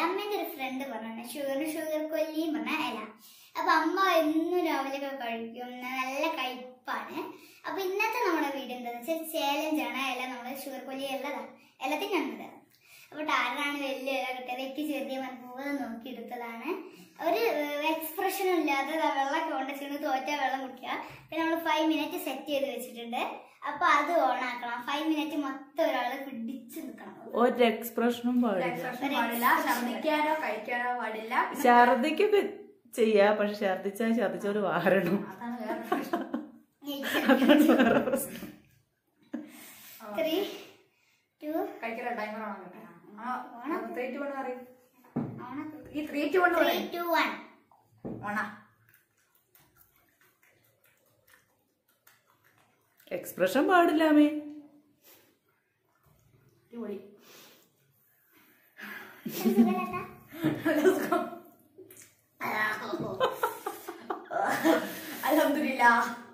അമ്മേന്റെ ഒരു ഫ്രണ്ട് പറഞ്ഞു ഷുഗർ ഷുഗർ കൊല്ലിയും പറഞ്ഞ ഇല അപ്പൊ അമ്മ എന്നും രാവിലെ ഒക്കെ കഴിക്കും നല്ല കയ്പാണ് അപ്പൊ ഇന്നത്തെ നമ്മുടെ വീഡിയോ എന്താന്ന് വെച്ചാൽ ചാലഞ്ച് ആണ് ഇല നമ്മള് ഷുഗർ കൊല്ലി ഉള്ളതാണ് എല്ലാത്തിനാണിത് അപ്പൊ ടാരനാണ് വലിയ ഇല കിട്ടിയത് എനിക്ക് ചെറിയ മനഃപൂർവ്വം നോക്കി എടുത്തതാണ് ഒരു എക്സ്പ്രഷനും ഇല്ലാതെ ദാ വെള്ളം കൊണ്ടുവച്ചിട്ട് തോറ്റ വെള്ളം കുടിക്കുക പിന്നെ നമ്മൾ ഫൈവ് മിനിറ്റ് സെറ്റ് ചെയ്ത് വെച്ചിട്ടുണ്ട് അപ്പൊ അത് ഓൺ ആക്കണം ഫൈവ് മിനിറ്റ് മൊത്തം ഒരാള് പിടിച്ചു നിൽക്കണം ഒരു എക്സ്പ്രഷനും പാടില്ല എക്സ്പ്രഷൻ പാടില്ല ഛർദിക്കാനോ കഴിക്കാനോ പാടില്ല പിന്നെ ഛർദിക്കൊക്കെ ചെയ്യാ പക്ഷെ ഛർദിച്ചാൽ ഛർദിച്ചവര് വാരണം അതാണ് വേറെ പ്രശ്നം അതാണ് വേറെ പ്രശ്നം ത്രീ ടു കഴിക്കല ടൈമർ ആണോ ത്രീ ടു കൊണ്ട് പറയും ഓണാക്കും ഈ ത്രീ ടു കൊണ്ട് ത്രീ പറയും ടു വൺ ഓണാ എക്സ്പ്രഷൻ പാടില്ലാമേ അടിപൊളി അലഹമില്ല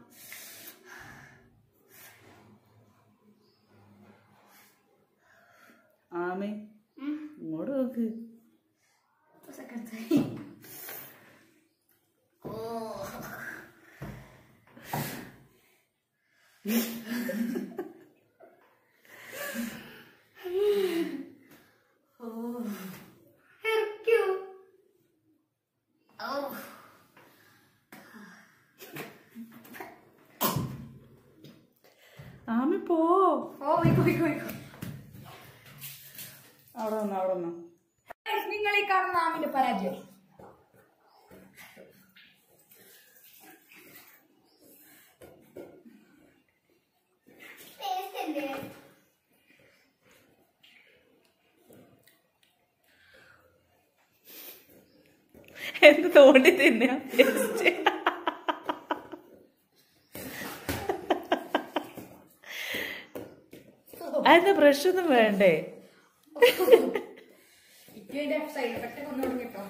ആമേ ഇങ്ങോട്ട് നോക്ക് സെക്കൻഡ് ആമി പോ ഓ പോയിക്കോ പോയിക്കോ പോയിക്കോ അവിടെ വന്നു അവിടെ വന്നു നിങ്ങൾ ഈ കാണുന്ന ആമിന്റെ പരാജയം ടേസ്റ്റ് ഉണ്ട് എന്ത് തോണ്ടി തിന്നാ അതിന്റെ ബ്രഷ് ഒന്നും വേണ്ടേ ഇതിന്റെ സൈഡ് എഫക്റ്റ് ഒന്നും കേട്ടോ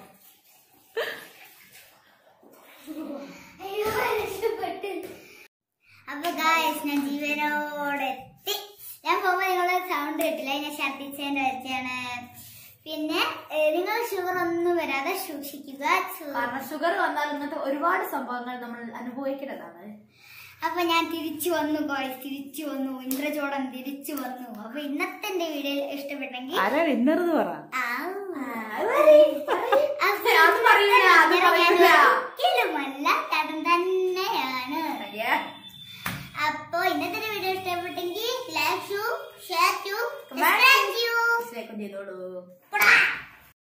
അയ്യോ രക്ഷപ്പെട്ട് അപ്പൊ ഗായസ് ഞാൻ ജീവനോടെ എത്തി ഞാൻ പോകുമ്പോ നിങ്ങളെ സൗണ്ട് കേട്ടില്ല ഞാൻ ഛർദിച്ചതിന്റെ വെച്ചാണ് പിന്നെ നിങ്ങൾ ഷുഗർ ഒന്നും വരാതെ സൂക്ഷിക്കുക സു- കാരണം ഷുഗർ വന്നാൽ ഇന്നത്തെ ഒരുപാട് സംഭവങ്ങൾ നമ്മൾ അനുഭവിക്കേണ്ടതാണ് അപ്പൊ ഞാൻ തിരിച്ചു വന്നു ഗോയ്സ് തിരിച്ചു വന്നു ഇന്ദ്രചോടൻ തിരിച്ചു വന്നു അപ്പൊ ഇന്നത്തെ എന്റെ വീഡിയോ ഇഷ്ടപ്പെട്ടെങ്കിൽ ആരാ വിന്നറെന്ന് പറ ആവൂ. അത് പറയ്, പറയ്. അപ്പൊ അത് പറയില്ല, അത് ഞാൻ പറയില്ല. ഒരിക്കലുമല്ല തടം തന്നെയാണ് അയ്യേ. അപ്പൊ ഇന്നത്തെ വീഡിയോ ഇഷ്ടപ്പെട്ടെങ്കിൽ ലൈക്ക് ടു ഷെയർ ടു Comment. സബ്സ്ക്രൈബ് ചെയ്യൂ Dislike ചെയ്തോളൂ